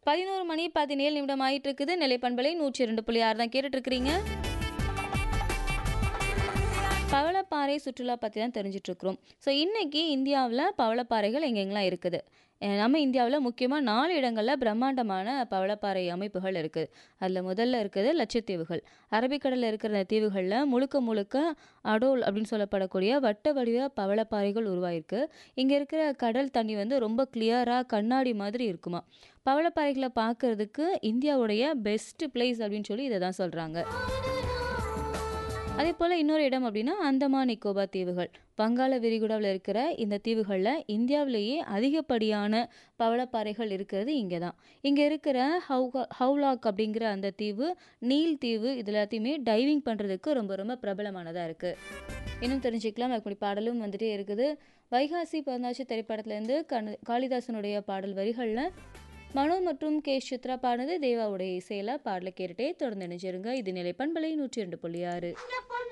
பதினோரு மணி பதினேழு நிமிடம் ஆயிட்டு இருக்குது நிலை பண்பலை நூற்றி இரண்டு புள்ளி ஆறு தான் கேட்டுட்டு இருக்கிறீங்க பவளப்பாறை சுற்றுலா பற்றி தான் தெரிஞ்சிட்டு இருக்கிறோம் ஸோ இன்னைக்கு இந்தியாவில் பவளப்பாறைகள் எங்கெங்கெல்லாம் இருக்குது அஹ் நம்ம இந்தியாவில் முக்கியமாக நாலு இடங்களில் பிரம்மாண்டமான பவளப்பாறை அமைப்புகள் இருக்குது அதில் முதல்ல இருக்குது லட்சத்தீவுகள் அரபிக்கடலில் இருக்கிற இந்த தீவுகளில் முழுக்க முழுக்க அடோல் அப்படின்னு சொல்லப்படக்கூடிய வட்ட வடிவ பவளப்பாறைகள் உருவாயிருக்கு இங்கே இருக்கிற கடல் தண்ணி வந்து ரொம்ப கிளியராக கண்ணாடி மாதிரி இருக்குமா பவளப்பாறைகளை பார்க்கறதுக்கு இந்தியாவுடைய பெஸ்ட் பிளேஸ் அப்படின்னு சொல்லி இதை தான் சொல்கிறாங்க அதே போல் இன்னொரு இடம் அப்படின்னா அந்தமான் நிக்கோபார் தீவுகள் வங்காள விரிகுடாவில் இருக்கிற இந்த தீவுகளில் இந்தியாவிலேயே அதிகப்படியான பவளப்பாறைகள் இருக்கிறது இங்கே தான் இங்கே இருக்கிற ஹவுகா ஹவுலாக் அப்படிங்கிற அந்த தீவு நீல் தீவு இது எல்லாத்தையுமே டைவிங் பண்ணுறதுக்கு ரொம்ப ரொம்ப பிரபலமானதாக இருக்குது இன்னும் தெரிஞ்சுக்கலாம் அப்படி பாடலும் வந்துட்டே இருக்குது வைகாசி பிறந்தாச்சி திரைப்படத்துலேருந்து கண காளிதாசனுடைய பாடல் வரிகளில் மனோ மற்றும் கே சித்ரா பாடினது தேவாவுடைய இசையில் பாடலை கேட்டுட்டே தொடர்ந்து நினைச்சிருங்க இது நிலை பண்பலை நூற்றி ரெண்டு புள்ளி ஆறு